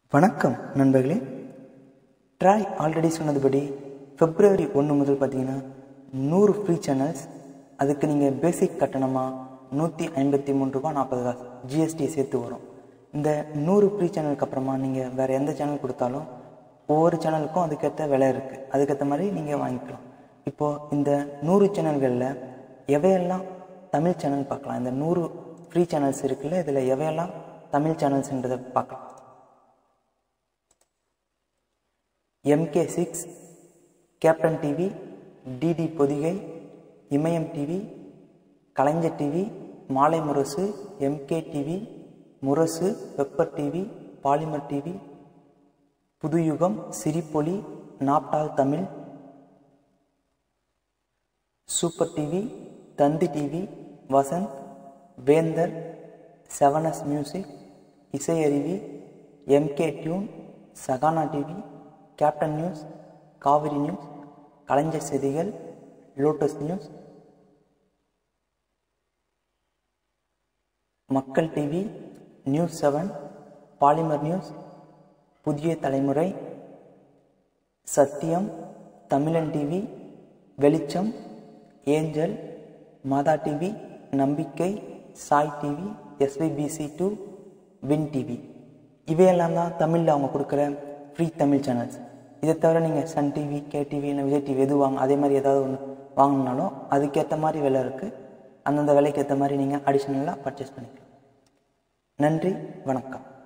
வணக்கம் நண்பர்களே TRAI already சொன்னதுபடி பிப்ரவரி ஒன்று முதல் பார்த்தீங்கன்னா நூறு ஃப்ரீ சேனல்ஸ் அதுக்கு நீங்கள் பேசிக் கட்டணமாக நூற்றி ஐம்பத்தி மூணு ரூபா நாற்பது காசு ஜிஎஸ்டி சேர்த்து வரும் இந்த நூறு ஃப்ரீ சேனலுக்கு அப்புறமா நீங்கள் வேறு எந்த சேனல் கொடுத்தாலும் ஒவ்வொரு சேனலுக்கும் அதுக்கேற்ற விலை இருக்குது அதுக்கேற்ற மாதிரி நீங்கள் வாங்கிக்கலாம் இப்போது இந்த நூறு சேனல்களில் எவையெல்லாம் தமிழ் சேனல் பார்க்கலாம் இந்த நூறு ஃப்ரீ சேனல்ஸ் இருக்குல்ல இதில் எவையெல்லாம் தமிழ் சேனல்ஸ்ன்றதை பார்க்கலாம் MK six Captain TV DD Podhigai Imayam TV Kalaignar TV Malai Murasu MK TV Murasu Pepper TV Polimer TV Puthuyugam Sirippoli Naaptol Tamil Super TV Thanthi TV Vasanth Vendhar செவனஸ் music Isaiaruvi MK Tune Sahana TV Captain News Kaveri News Kalaignar Seithigal Lotus News Makkal TV News seven Polimer News Puthiya Thalaimurai சத்தியம் தமிழன் டிவி வெளிச்சம் angel Mata TV Nambikkai Sai TV SPBC two win TV இவையெல்லாம் தான் தமிழில் அவங்க கொடுக்குற free Tamil channels இதை தவிர நீங்கள் சன் டிவி கே டிவி இல்லை விஜய் டிவி எது வாங்க அதே மாதிரி ஏதாவது ஒன்று வாங்கினாலும் அதுக்கேற்ற மாதிரி விலை இருக்குது அந்தந்த விலைக்கு ஏற்ற மாதிரி நீங்கள் அடிஷ்னலாக பர்ச்சேஸ் பண்ணிக்கலாம் நன்றி வணக்கம்